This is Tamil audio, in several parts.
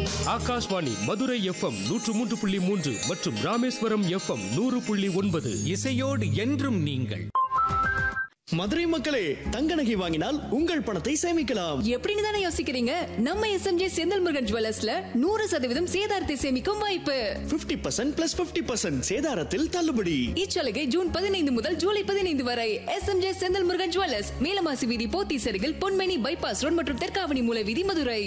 ஆகாஷ்வாணி மதுரை எஃப்எம் நூற்று மூன்று புள்ளி மூன்று மற்றும் ராமேஸ்வரம் எஃப்எம் நூறு புள்ளி ஒன்பது இசையோடு என்றும் நீங்கள் மதுரை மக்களே தங்க நகை வாங்கினால் உங்கள் பணத்தை சேமிக்கலாம் எப்படின்னு தானே யோசிக்கிறீங்க நம்ம எஸ்எம்ஜே செந்தில் முருகன் ஜுவல்லர்ஸ்ல நூறு சதவீதம் சேதாரத்தை சேமிக்கும் வாய்ப்பு 50% பர்சன்ட் பிளஸ் பிப்டி பர்சன்ட் சேதாரத்தில் தள்ளுபடி இச்சலுகை ஜூன் பதினைந்து முதல் ஜூலை பதினைந்து வரை எஸ்எம்ஜே செந்தில் முருகன் ஜுவல்லர்ஸ் மேலமாசி வீதி போத்தி சருகில் பொன்மணி பைபாஸ் ரோட் மற்றும் தெற்காவணி மூல வீதி மதுரை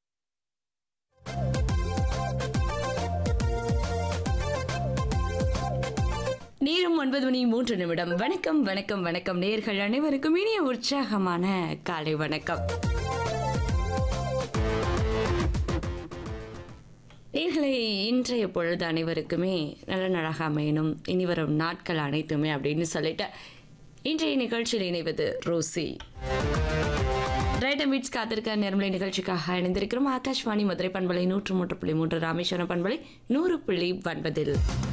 நேரம் ஒன்பது மணி மூன்று நிமிடம் வணக்கம் வணக்கம் வணக்கம் நேர்கள் அனைவருக்கும் இனிய உற்சாகமான காலை வணக்கம் நேர்களை இன்றைய பொழுது அனைவருக்குமே நல்ல நழக அமையணும் இனி வரும் நாட்கள் அனைத்துமே அப்படின்னு சொல்லிட்டு இன்றைய நிகழ்ச்சியில் இணைவது ரோசி ரைட் மீட்ஸ் காத்திருக்க நேர்மலை நிகழ்ச்சிக்காக இணைந்திருக்கிறோம் ஆகாஷ்வாணி மதுரை பண்பலை நூற்று மூன்று புள்ளி மூன்று ராமேஸ்வரம் பண்பலை நூறு புள்ளி ஒன்பதில்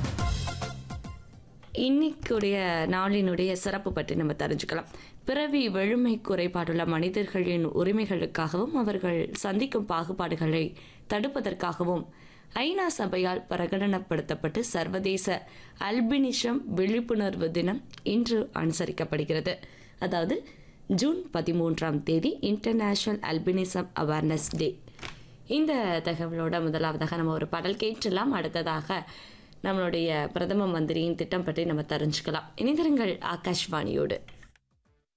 இன்னைக்குடைய நாளினுடைய சிறப்பு பற்றி நம்ம தெரிஞ்சுக்கலாம் பிறவி வெழுமை குறைபாடுள்ள மனிதர்களின் உரிமைகளுக்காகவும் அவர்கள் சந்திக்கும் பாகுபாடுகளை தடுப்பதற்காகவும் ஐநா சபையால் பிரகடனப்படுத்தப்பட்டு சர்வதேச அல்பினிசம் விழிப்புணர்வு தினம் இன்று அனுசரிக்கப்படுகிறது அதாவது ஜூன் பதிமூன்றாம் தேதி இன்டர்நேஷனல் அல்பினிசம் அவேர்னஸ் டே இந்த தகவலோட முதலாவதாக நம்ம ஒரு பாடல் கேட்டலாம் அடுத்ததாக நம்மளுடைய பிரதம மந்திரியின் திட்டம் பற்றி நம்ம தெரிஞ்சுக்கலாம் இணைந்திருங்கள் ஆகாஷ்வாணியோடு